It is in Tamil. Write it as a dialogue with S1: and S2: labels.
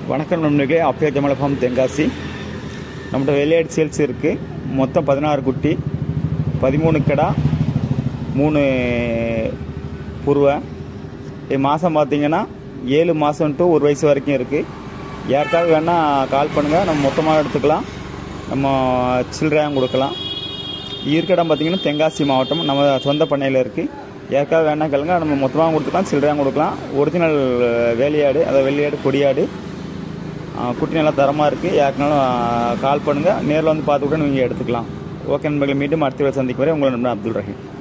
S1: வணக்கம் நண்பர்களே அப்பே ஜமல ஃபார்ம் தென்காசி நம்மகிட்ட வெளியாடு சேல்ஸ் இருக்குது மொத்தம் பதினாறு குட்டி பதிமூணு கடா மூணு புருவை மாதம் பார்த்தீங்கன்னா ஏழு மாதம் டு ஒரு வயசு வரைக்கும் இருக்குது யாருக்காவது வேணால் கால் பண்ணுங்கள் நம்ம மொத்தமாக எடுத்துக்கலாம் நம்ம சில்லறையாக கொடுக்கலாம் இருக்க இடம் பார்த்தீங்கன்னா தென்காசி மாவட்டம் நம்ம சொந்த பண்ணையில் இருக்குது யாருக்காவது வேணா கேளுங்க நம்ம மொத்தமாக கொடுத்துக்கலாம் சில்லறையாக கொடுக்கலாம் ஒரிஜினல் வேலையாடு அதாவது வெள்ளையாடு கொடியாடு ஆ, குட்டி நல்லா தரமாக இருக்குது யாருக்குனாலும் கால் பண்ணுங்கள் நேரில் வந்து பார்த்து கூட நீங்கள் எடுத்துக்கலாம் ஓகே நண்பர்கள் மீண்டும் அடுத்த வேலை சந்திக்கும் வரை உங்களை நண்பன் அப்துல் ரஹீம்